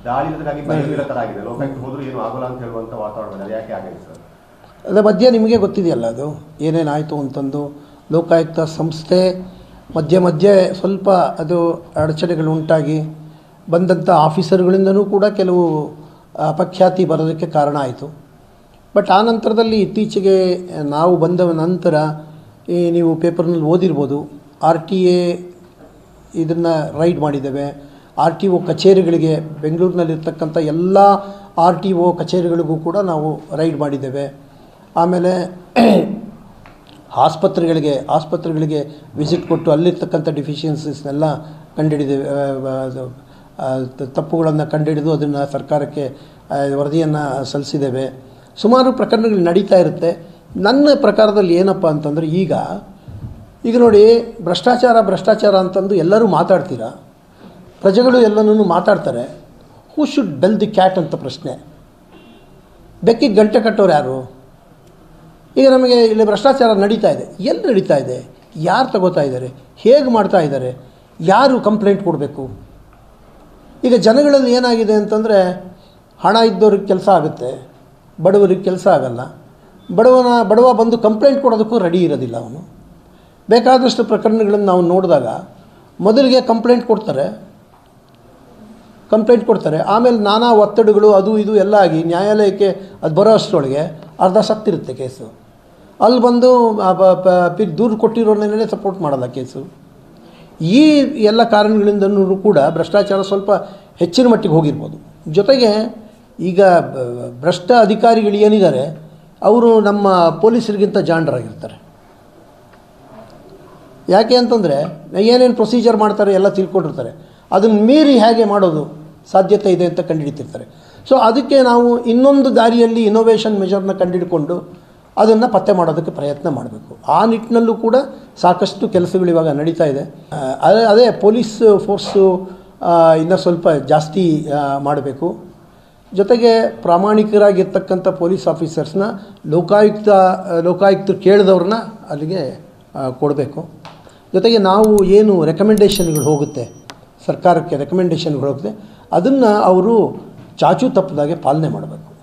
ದಾಳಿ ಜೊತೆಗಾಗಿ ಬಯಲಿರೋ ತರ ಆಗಿದೆ ಲೋಕಾಯುಕ್ತ ಹೋದ್ರು ಏನು ಆಗೋಲ್ಲ ಅಂತ ಹೇಳುವಂತ ವಾತಾವರಣ ಅದು ಯಾಕೆ ಆಗಿದೆ ಸರ್ ಅದರ ಮಧ್ಯೆ ನಿಮಗೆ ಗೊತ್ತಿದೆಯಲ್ಲ ಅದು ಏನೇನಾಯಿತು ಅಂತಂದು ಲೋಕಾಯುಕ್ತ ಸಂಸ್ಥೆ ಮಧ್ಯೆ ಮಧ್ಯೆ ಸ್ವಲ್ಪ ಅದು ಅಡಚಣೆಗಳು ಉಂಟಾಗಿ ಬಂದಂಥ ಆಫೀಸರ್ಗಳಿಂದನೂ ಕೂಡ ಕೆಲವು ಅಪಖ್ಯಾತಿ ಬರೋದಕ್ಕೆ ಕಾರಣ ಆಯಿತು ಬಟ್ ಆ ನಂತರದಲ್ಲಿ ಇತ್ತೀಚೆಗೆ ನಾವು ಬಂದ ನಂತರ ಈ ನೀವು ಪೇಪರ್ನಲ್ಲಿ ಓದಿರ್ಬೋದು ಆರ್ ಟಿ ಎ ಇದನ್ನು ರೈಡ್ ಮಾಡಿದ್ದೇವೆ ಆರ್ ಟಿ ಒ ಕಚೇರಿಗಳಿಗೆ ಬೆಂಗಳೂರಿನಲ್ಲಿರ್ತಕ್ಕಂಥ ಎಲ್ಲ ಆರ್ ಟಿ ಒ ಕಚೇರಿಗಳಿಗೂ ಕೂಡ ನಾವು ರೈಡ್ ಮಾಡಿದ್ದೇವೆ ಆಮೇಲೆ ಆಸ್ಪತ್ರೆಗಳಿಗೆ ಆಸ್ಪತ್ರೆಗಳಿಗೆ ವಿಸಿಟ್ ಕೊಟ್ಟು ಅಲ್ಲಿರ್ತಕ್ಕಂಥ ಡಿಫಿಷಿಯನ್ಸೀಸ್ನೆಲ್ಲ ಕಂಡುಹಿಡಿದೇವೆ ತಪ್ಪುಗಳನ್ನು ಕಂಡುಹಿಡಿದು ಅದನ್ನು ಸರ್ಕಾರಕ್ಕೆ ವರದಿಯನ್ನು ಸಲ್ಲಿಸಿದ್ದೇವೆ ಸುಮಾರು ಪ್ರಕರಣಗಳು ನಡೀತಾ ಇರುತ್ತೆ ನನ್ನ ಪ್ರಕಾರದಲ್ಲಿ ಏನಪ್ಪ ಅಂತಂದರೆ ಈಗ ಈಗ ನೋಡಿ ಭ್ರಷ್ಟಾಚಾರ ಭ್ರಷ್ಟಾಚಾರ ಅಂತಂದು ಎಲ್ಲರೂ ಮಾತಾಡ್ತೀರಾ ಪ್ರಜೆಗಳು ಎಲ್ಲನೂ ಮಾತಾಡ್ತಾರೆ who should bell the cat ಅಂತ ಪ್ರಶ್ನೆ ಬೆಕ್ಕಿಗೆ ಗಂಟೆ ಕಟ್ಟೋರು ಯಾರು ಈಗ ನಮಗೆ ಇಲ್ಲಿ ಭ್ರಷ್ಟಾಚಾರ ನಡೀತಾ ಇದೆ ಎಲ್ಲಿ ನಡೀತಾ ಇದೆ ಯಾರು ತಗೋತಾ ಇದ್ದಾರೆ ಹೇಗೆ ಮಾಡ್ತಾ ಇದ್ದಾರೆ ಯಾರು ಕಂಪ್ಲೇಂಟ್ ಕೊಡಬೇಕು ಈಗ ಜನಗಳಲ್ಲಿ ಏನಾಗಿದೆ ಅಂತಂದರೆ ಹಣ ಇದ್ದವ್ರಿಗೆ ಕೆಲಸ ಆಗುತ್ತೆ ಬಡವರಿಗೆ ಕೆಲಸ ಆಗಲ್ಲ ಬಡವನ ಬಡವ ಬಂದು ಕಂಪ್ಲೇಂಟ್ ಕೊಡೋದಕ್ಕೂ ರೆಡಿ ಇರೋದಿಲ್ಲ ಅವನು ಬೇಕಾದಷ್ಟು ಪ್ರಕರಣಗಳನ್ನು ನಾವು ನೋಡಿದಾಗ ಮೊದಲಿಗೆ ಕಂಪ್ಲೇಂಟ್ ಕೊಡ್ತಾರೆ ಕಂಪ್ಲೇಂಟ್ ಕೊಡ್ತಾರೆ ಆಮೇಲೆ ನಾನಾ ಒತ್ತಡಗಳು ಅದು ಇದು ಎಲ್ಲ ಆಗಿ ನ್ಯಾಯಾಲಯಕ್ಕೆ ಅದು ಬರೋ ಅಷ್ಟರೊಳಗೆ ಅರ್ಧ ಸತ್ತಿರುತ್ತೆ ಕೇಸು ಅಲ್ಲಿ ಬಂದು ಆ ಪ- ಪ- ಪಿ- ದೂರು ಕೊಟ್ಟಿರೋನೇ ಸಪೋರ್ಟ್ ಮಾಡಲ್ಲ ಕೇಸು ಈ ಎಲ್ಲ ಕಾರಣಗಳಿಂದನೂ ಕೂಡ ಭ್ರಷ್ಟಾಚಾರ ಸ್ವಲ್ಪ ಹೆಚ್ಚಿನ ಮಟ್ಟಿಗೆ ಹೋಗಿರ್ಬೋದು ಜೊತೆಗೆ ಈಗ ಬ- ಭ್ರಷ್ಟ ಅಧಿಕಾರಿಗಳು ಏನಿದ್ದಾರೆ ಅವರು ನಮ್ಮ ಪೊಲೀಸರಿಗಿಂತ ಜಾಣರಾಗಿರ್ತಾರೆ ಯಾಕೆ ಅಂತಂದರೆ ಏನೇನು ಪ್ರೊಸೀಜರ್ ಮಾಡ್ತಾರೆ ಎಲ್ಲ ತಿಳ್ಕೊಂಡಿರ್ತಾರೆ ಅದನ್ನು ಮೀರಿ ಹೇಗೆ ಮಾಡೋದು ಸಾಧ್ಯತೆ ಇದೆ ಅಂತ ಕಂಡುಹಿಡಿತಿರ್ತಾರೆ ಸೊ ಅದಕ್ಕೆ ನಾವು ಇನ್ನೊಂದು ದಾರಿಯಲ್ಲಿ ಇನೋವೇಷನ್ ಮೆಜರ್ನ ಕಂಡುಹಿಡ್ಕೊಂಡು ಅದನ್ನು ಪತ್ತೆ ಮಾಡೋದಕ್ಕೆ ಪ್ರಯತ್ನ ಮಾಡಬೇಕು ಆ ನಿಟ್ಟಿನಲ್ಲೂ ಕೂಡ ಸಾಕಷ್ಟು ಕೆಲಸಗಳು ಇವಾಗ ನಡೀತಾ ಇದೆ ಆ, ಅದೇ ಅದೇ ಪೊಲೀಸ್ ಫೋರ್ಸು ಇನ್ನೂ ಸ್ವಲ್ಪ ಜಾಸ್ತಿ ಮಾಡಬೇಕು ಜೊತೆಗೆ ಪ್ರಾಮಾಣಿಕರಾಗಿರ್ತಕ್ಕಂಥ ಪೊಲೀಸ್ ಆಫೀಸರ್ಸ್ನ ಲೋಕಾಯುಕ್ತ ಲೋಕಾಯುಕ್ತರು ಕೇಳಿದವ್ರನ್ನ ಅಲ್ಲಿಗೆ ಕೊಡಬೇಕು ಜೊತೆಗೆ ನಾವು ಏನು ರೆಕಮೆಂಡೇಷನ್ಗಳು ಹೋಗುತ್ತೆ ಸರ್ಕಾರಕ್ಕೆ ರೆಕಮೆಂಡೇಷನ್ಗಳು ಹೋಗುತ್ತೆ ಅದನ್ನು ಅವರು ಚಾಚು ತಪ್ಪದಾಗೆ ಪಾಲನೆ ಮಾಡಬೇಕು